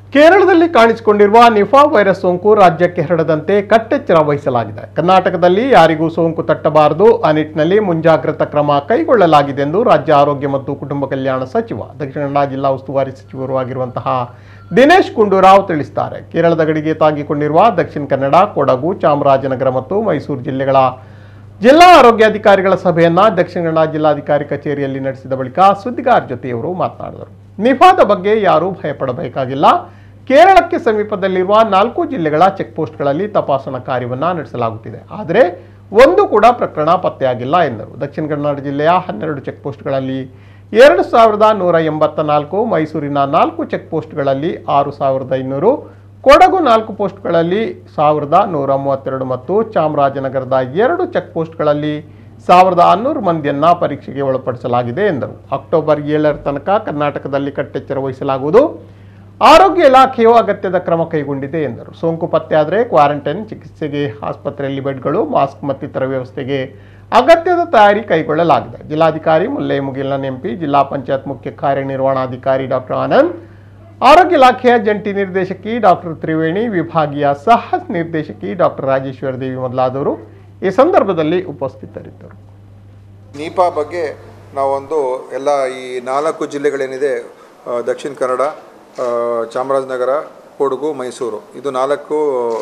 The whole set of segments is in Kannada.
ಕೇರಳದಲ್ಲಿ ಕಾಣಿಸಿಕೊಂಡಿರುವ ನಿಫಾ ವೈರಸ್ ಸೋಂಕು ರಾಜ್ಯಕ್ಕೆ ಹರಡದಂತೆ ಕಟ್ಟೆಚ್ಚರ ವಹಿಸಲಾಗಿದೆ ಕರ್ನಾಟಕದಲ್ಲಿ ಯಾರಿಗೂ ಸೋಂಕು ತಟ್ಟಬಾರದು ಆ ನಿಟ್ಟಿನಲ್ಲಿ ಮುಂಜಾಗ್ರತಾ ಕ್ರಮ ಕೈಗೊಳ್ಳಲಾಗಿದೆ ಎಂದು ರಾಜ್ಯ ಆರೋಗ್ಯ ಮತ್ತು ಕುಟುಂಬ ಕಲ್ಯಾಣ ಸಚಿವ ದಕ್ಷಿಣ ಕನ್ನಡ ಜಿಲ್ಲಾ ಉಸ್ತುವಾರಿ ಸಚಿವರು ಆಗಿರುವಂತಹ ದಿನೇಶ್ ಗುಂಡೂರಾವ್ ತಿಳಿಸಿದ್ದಾರೆ ಕೇರಳದ ಗಡಿಗೆ ತಾಗಿಕೊಂಡಿರುವ ದಕ್ಷಿಣ ಕನ್ನಡ ಕೊಡಗು ಚಾಮರಾಜನಗರ ಮತ್ತು ಮೈಸೂರು ಜಿಲ್ಲೆಗಳ ಜಿಲ್ಲಾ ಆರೋಗ್ಯಾಧಿಕಾರಿಗಳ ಸಭೆಯನ್ನ ದಕ್ಷಿಣ ಕನ್ನಡ ಜಿಲ್ಲಾಧಿಕಾರಿ ಕಚೇರಿಯಲ್ಲಿ ನಡೆಸಿದ ಬಳಿಕ ಸುದ್ದಿಗಾರ ಜೊತೆಯವರು ಮಾತನಾಡಿದರು ನಿಫಾದ ಬಗ್ಗೆ ಯಾರೂ ಭಯಪಡಬೇಕಾಗಿಲ್ಲ ಕೇರಳಕ್ಕೆ ಸಮೀಪದಲ್ಲಿರುವ ನಾಲ್ಕು ಜಿಲ್ಲೆಗಳ ಚೆಕ್ ಪೋಸ್ಟ್ಗಳಲ್ಲಿ ತಪಾಸಣಾ ಕಾರ್ಯವನ್ನ ನಡೆಸಲಾಗುತ್ತಿದೆ ಆದರೆ ಒಂದು ಕೂಡ ಪ್ರಕರಣ ಪತ್ತೆಯಾಗಿಲ್ಲ ಎಂದರು ದಕ್ಷಿಣ ಕನ್ನಡ ಜಿಲ್ಲೆಯ ಹನ್ನೆರಡು ಚೆಕ್ ಪೋಸ್ಟ್ಗಳಲ್ಲಿ ಎರಡು ಸಾವಿರದ ನೂರ ಎಂಬತ್ತ ನಾಲ್ಕು ಮೈಸೂರಿನ ನಾಲ್ಕು ಚೆಕ್ ಪೋಸ್ಟ್ಗಳಲ್ಲಿ ಆರು ಸಾವಿರದ ಐನೂರು ಕೊಡಗು ನಾಲ್ಕು ಪೋಸ್ಟ್ಗಳಲ್ಲಿ ಸಾವಿರದ ನೂರ ಮೂವತ್ತೆರಡು ಮತ್ತು ಚಾಮರಾಜನಗರದ ಎರಡು ಚೆಕ್ ಪೋಸ್ಟ್ಗಳಲ್ಲಿ ಸಾವಿರದ ಹನ್ನೂರು ಮಂದಿಯನ್ನ ಪರೀಕ್ಷೆಗೆ ಒಳಪಡಿಸಲಾಗಿದೆ ಎಂದರು ಅಕ್ಟೋಬರ್ ಏಳರ ತನಕ ಕರ್ನಾಟಕದಲ್ಲಿ ಕಟ್ಟೆಚ್ಚರ ವಹಿಸಲಾಗುವುದು ಆರೋಗ್ಯ ಇಲಾಖೆಯು ಅಗತ್ಯದ ಕ್ರಮ ಕೈಗೊಂಡಿದೆ ಎಂದರು ಸೋಂಕು ಪತ್ತೆಯಾದರೆ ಕ್ವಾರಂಟೈನ್ ಚಿಕಿತ್ಸೆಗೆ ಆಸ್ಪತ್ರೆಯಲ್ಲಿ ಬೆಡ್ಗಳು ಮಾಸ್ಕ್ ಮತ್ತಿತರ ವ್ಯವಸ್ಥೆಗೆ ಅಗತ್ಯದ ತಯಾರಿ ಕೈಗೊಳ್ಳಲಾಗಿದೆ ಜಿಲ್ಲಾಧಿಕಾರಿ ಮುಲ್ಲೈ ಮುಗಿಲ್ನ ಎಂಪಿ ಜಿಲ್ಲಾ ಪಂಚಾಯತ್ ಮುಖ್ಯ ಕಾರ್ಯನಿರ್ವಹಣಾಧಿಕಾರಿ ಡಾಕ್ಟರ್ ಆನಂದ್ ಆರೋಗ್ಯ ಇಲಾಖೆಯ ಜಂಟಿ ನಿರ್ದೇಶಕಿ ಡಾಕ್ಟರ್ ತ್ರಿವೇಣಿ ವಿಭಾಗೀಯ ಸಹ ನಿರ್ದೇಶಕಿ ಡಾಕ್ಟರ್ ರಾಜೇಶ್ವರ ದೇವಿ ಮೊದಲಾದವರು ಈ ಸಂದರ್ಭದಲ್ಲಿ ಉಪಸ್ಥಿತರಿದ್ದರು ನೀಪಾ ಬಗ್ಗೆ ನಾವೊಂದು ಎಲ್ಲ ಈ ನಾಲ್ಕು ಜಿಲ್ಲೆಗಳೇನಿದೆ ಆ, ದಕ್ಷಿಣ ಕನ್ನಡ ಆ, ಚಾಮರಾಜನಗರ ಕೊಡಗು ಮೈಸೂರು ಇದು ನಾಲ್ಕು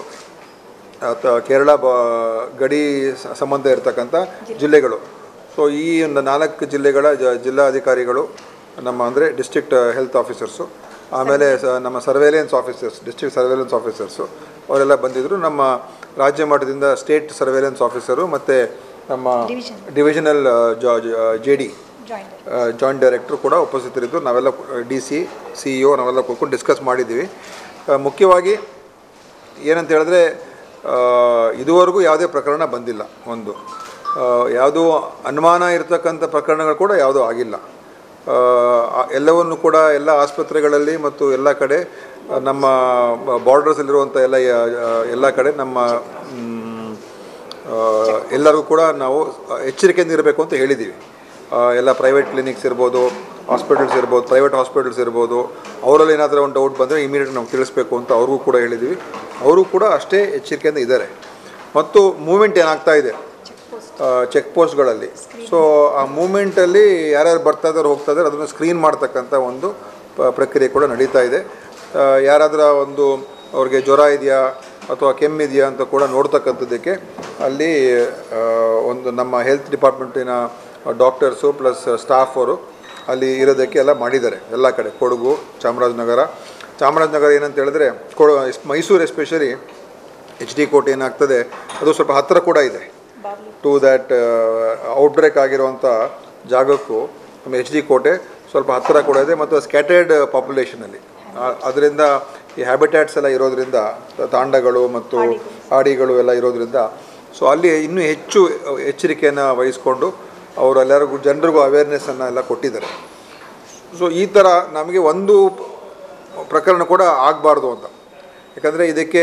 ಆ, ತ- ಕೇರಳ ಬ ಗಡಿ ಸ- ಸಂಬಂಧ ಇರತಕ್ಕಂಥ ಜಿಲ್ಲೆಗಳು ಸೊ ಈ ಒಂದು ನಾಲ್ಕು ಜಿಲ್ಲೆಗಳ ಜ ಜಿಲ್ಲಾಧಿಕಾರಿಗಳು ನಮ್ಮ ಅಂದರೆ ಡಿಸ್ಟ್ರಿಕ್ಟ್ ಹೆಲ್ತ್ ಆಫೀಸರ್ಸು ಆಮೇಲೆ ಸ ನಮ್ಮ surveillance officers district surveillance officers ಅವರೆಲ್ಲ ಬಂದಿದ್ದರು ನಮ್ಮ ರಾಜ್ಯ ಮಟ್ಟದಿಂದ ಸ್ಟೇಟ್ ಸರ್ವೇಲೆನ್ಸ್ ಆಫೀಸರು ಮತ್ತು ನಮ್ಮ divisional J D joint director ಕೂಡ ಉಪಸ್ಥಿತರಿದ್ದು ನಾವೆಲ್ಲ D C C E O ನಾವೆಲ್ಲ ಕೂತ್ಕೊಂಡು ಡಿಸ್ಕಸ್ ಮಾಡಿದ್ದೀವಿ ಆ, ಮುಖ್ಯವಾಗಿ ಏನಂತ ಹೇಳಿದ್ರೆ ಆ, ಇದುವರೆಗೂ ಯಾವುದೇ ಪ್ರಕರಣ ಬಂದಿಲ್ಲ ಒಂದು ಆ, ಯಾವುದೂ ಅನುಮಾನ ಇರತಕ್ಕಂಥ ಪ್ರಕರಣಗಳು ಕೂಡ ಯಾವುದೂ ಆಗಿಲ್ಲ ಆ, ಆ- ಎಲ್ಲವನ್ನು ಕೂಡ ಎಲ್ಲ ಆಸ್ಪತ್ರೆಗಳಲ್ಲಿ ಮತ್ತು ಎಲ್ಲ ಕಡೆ ಆ, ನಮ್ಮ ಬಾರ್ಡರ್ಸಲ್ಲಿರುವಂಥ ಎಲ್ಲ ಯಾ- ಎಲ್ಲ ಕಡೆ ನಮ್ಮ ಮ್, ಆ, ಎಲ್ಲರಿಗೂ ಕೂಡ ನಾವು ಎಚ್ಚರಿಕೆಯಿಂದ ಇರಬೇಕು ಅಂತ ಹೇಳಿದ್ದೀವಿ ಆ, ಎಲ್ಲ ಪ್ರೈವೇಟ್ ಕ್ಲಿನಿಕ್ಸ್ ಇರ್ಬೋದು ಹಾಸ್ಪಿಟಲ್ಸ್ ಇರ್ಬೋದು ಪ್ರೈವೇಟ್ ಹಾಸ್ಪಿಟಲ್ಸ್ ಇರ್ಬೋದು ಅವರಲ್ಲಿ ಏನಾದರೂ ಒಂದು ಡೌಟ್ ಬಂದರೆ ಇಮಿಡಿಯೇಟ್ ನಾವು ತಿಳಿಸ್ಬೇಕು ಅಂತ ಅವ್ರಿಗೂ ಕೂಡ ಹೇಳಿದ್ದೀವಿ ಅವರು ಕೂಡ ಅಷ್ಟೇ ಎಚ್ಚರಿಕೆಯಿಂದ ಇದ್ದಾರೆ ಮತ್ತು ಮೂಮೆಂಟ್ ಏನಾಗ್ತಾ ಇದೆ ಚೆಕ್ ಪೋಸ್ಟ್ಗಳಲ್ಲಿ ಸೊ ಆ ಮೂಮೆಂಟಲ್ಲಿ ಯಾರ್ಯಾರು ಬರ್ತಾ ಇದ್ದಾರೆ ಹೋಗ್ತಾ ಇದ್ದಾರೆ ಅದನ್ನು ಸ್ಕ್ರೀನ್ ಮಾಡ್ತಕ್ಕಂಥ ಒಂದು ಪ- ಪ್ರಕ್ರಿಯೆ ಕೂಡ ನಡೀತಾ ಇದೆ ಆ, ಯಾರಾದರೂ ಒಂದು ಅವ್ರಿಗೆ ಜ್ವರ ಇದೆಯಾ ಅಥವಾ ಕೆಮ್ಮಿದೆಯಾ ಅಂತ ಕೂಡ ನೋಡ್ತಕ್ಕಂಥದ್ದಕ್ಕೆ ಅಲ್ಲಿ ಆ, ಒಂದು ನಮ್ಮ ಹೆಲ್ತ್ ಡಿಪಾರ್ಟ್ಮೆಂಟಿನ ಡಾಕ್ಟರ್ಸು ಪ್ಲಸ್ ಸ್ಟಾಫ್ ಅವರು ಅಲ್ಲಿ ಇರೋದಕ್ಕೆ ಎಲ್ಲ ಮಾಡಿದ್ದಾರೆ ಎಲ್ಲ ಕಡೆ ಕೊಡಗು ಚಾಮರಾಜನಗರ ಚಾಮರಾಜನಗರ ಏನಂತ ಹೇಳಿದ್ರೆ ಕೊ ಮೈಸೂರು ಎಸ್ಪೆಷಲಿ ಎಚ್ ಡಿ ಕೋಟೆ ಏನಾಗ್ತದೆ ಅದು ಸ್ವಲ್ಪ ಹತ್ತಿರ ಕೂಡ ಇದೆ ಟು ದ್ಯಾಟ್ ಔಟ್ಬ್ರೇಕ್ ಆಗಿರುವಂಥ ಜಾಗಕ್ಕೂ ನಮ್ಮ ಎಚ್ ಡಿ ಕೋಟೆ ಸ್ವಲ್ಪ ಹತ್ತಿರ ಕೂಡ ಇದೆ ಮತ್ತು ಸ್ಕ್ಯಾಟರ್ಡ್ ಪಾಪ್ಯುಲೇಷನಲ್ಲಿ ಅದರಿಂದ ಈ ಹ್ಯಾಬಿಟ್ಯಾಟ್ಸ್ ಎಲ್ಲ ಇರೋದ್ರಿಂದ ತಾಂಡಗಳು ಮತ್ತು ಆಡಿಗಳು ಎಲ್ಲ ಇರೋದ್ರಿಂದ ಸೊ ಅಲ್ಲಿ ಇನ್ನೂ ಹೆಚ್ಚು ಎಚ್ಚರಿಕೆಯನ್ನು ವಹಿಸ್ಕೊಂಡು ಅವರು ಎಲ್ಲರಿಗೂ ಜನರಿಗೂ ಅವೇರ್ನೆಸ್ಸನ್ನು ಎಲ್ಲ ಕೊಟ್ಟಿದ್ದಾರೆ ಸೊ ಈ ಥರ ನಮಗೆ ಒಂದು ಪ್ರಕರಣ ಕೂಡ ಆಗಬಾರ್ದು ಅಂತ ಯಾಕಂದರೆ ಇದಕ್ಕೆ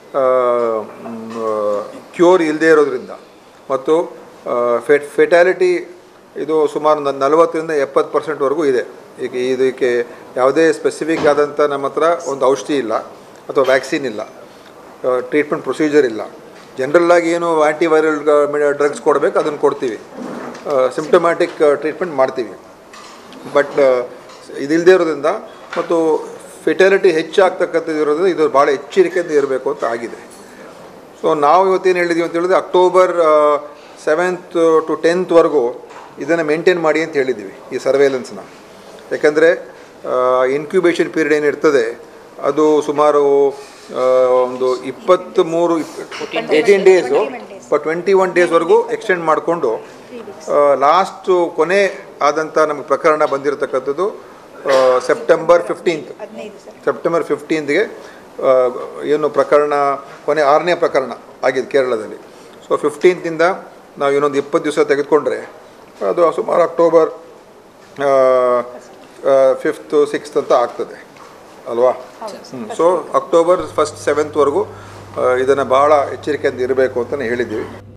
ಕ್ಯೂರ್ ಇಲ್ಲದೇ ಇರೋದ್ರಿಂದ ಮತ್ತು ಫೆಟ್ ಫೆಟಾಲಿಟಿ ಇದು ಸುಮಾರು ನ- ನಲವತ್ತರಿಂದ ಎಪ್ಪತ್ತು ಪರ್ಸೆಂಟ್ವರೆಗೂ ಇದೆ ಈಗ ಇದಕ್ಕೆ ಯಾವುದೇ ಸ್ಪೆಸಿಫಿಕ್ ಆದಂಥ ನಮ್ಮ ಹತ್ರ ಒಂದು ಔಷಧಿ ಇಲ್ಲ ಅಥವಾ ವ್ಯಾಕ್ಸಿನ್ ಇಲ್ಲ ಟ್ರೀಟ್ಮೆಂಟ್ ಪ್ರೊಸೀಜರ್ ಇಲ್ಲ ಜನರಲ್ಲಾಗಿ ಏನು ಆ್ಯಂಟಿವೈರಲ್ ಡ್ರಗ್ಸ್ ಕೊಡಬೇಕು ಅದನ್ನು ಕೊಡ್ತೀವಿ ಸಿಂಪ್ಟಮ್ಯಾಟಿಕ್ ಟ್ರೀಟ್ಮೆಂಟ್ ಮಾಡ್ತೀವಿ ಬಟ್ ಇದಿಲ್ಲದೆ ಇರೋದ್ರಿಂದ ಮತ್ತು ಫೆಟಾಲಿಟಿ ಹೆಚ್ಚಾಗ್ತಕ್ಕಂಥದ್ದು ಇರೋದ್ರಿಂದ ಇದು ಭಾಳ ಎಚ್ಚರಿಕೆಯಿಂದ ಇರಬೇಕು ಅಂತ ಆಗಿದೆ ಸೊ ನಾವು ಇವತ್ತೇನು ಹೇಳಿದ್ದೀವಿ ಅಂತ ಹೇಳಿದ್ರೆ ಅಕ್ಟೋಬರ್ ಸೆವೆಂತ್ ಟು ಟೆಂತ್ವರೆಗೂ ಇದನ್ನು ಮೇಂಟೈನ್ ಮಾಡಿ ಅಂತ ಹೇಳಿದ್ದೀವಿ ಈ ಸರ್ವೇಲೆನ್ಸ್ನ ಯಾಕಂದರೆ ಇನ್ಕ್ಯುಬೇಷನ್ ಪೀರಿಯಡ್ ಏನಿರ್ತದೆ ಅದು ಸುಮಾರು ಆ, ಒಂದು ಇಪ್ಪತ್ತ್ ಮೂರು ಏಯ್ಟೀನ್ ಡೇಸು ಟ್ವೆಂಟಿ ಒನ್ ಡೇಸ್ವರೆಗೂ ಎಕ್ಸ್ಟೆಂಡ್ ಮಾಡಿಕೊಂಡು ಲಾಸ್ಟು ಕೊನೆ ಆದಂಥ ನಮಗೆ ಪ್ರಕರಣ ಬಂದಿರತಕ್ಕಂಥದ್ದು ಆ, ಸೆಪ್ಟೆಂಬರ್ ಫಿಫ್ಟೀನ್ತ್ ಸೆಪ್ಟೆಂಬರ್ ಫಿಫ್ಟೀನ್ತ್ಗೆ ಏನು ಪ್ರಕರಣ ಕೊನೆ ಆರನೇ ಪ್ರಕರಣ ಆಗಿದೆ ಕೇರಳದಲ್ಲಿ ಸೊ ಫಿಫ್ಟೀನ್ತಿಂದ ನಾವು ಇನ್ನೊಂದು ಇಪ್ಪತ್ತು ದಿವಸ ತೆಗೆದುಕೊಂಡ್ರೆ ಅದು ಸುಮಾರು ಅಕ್ಟೋಬರ್ ಫಿಫ್ತು ಸಿಕ್ಸ್ತ್ ಅಂತ ಆಗ್ತದೆ ಅಲ್ವಾ ಸೊ ಅಕ್ಟೋಬರ್ ಫಸ್ಟ್ ಸೆವೆಂತ್ವರೆಗೂ ಇದನ್ನು ಭಾಳ ಎಚ್ಚರಿಕೆಯಿಂದ ಇರಬೇಕು ಅಂತಲೇ ಹೇಳಿದ್ದೀವಿ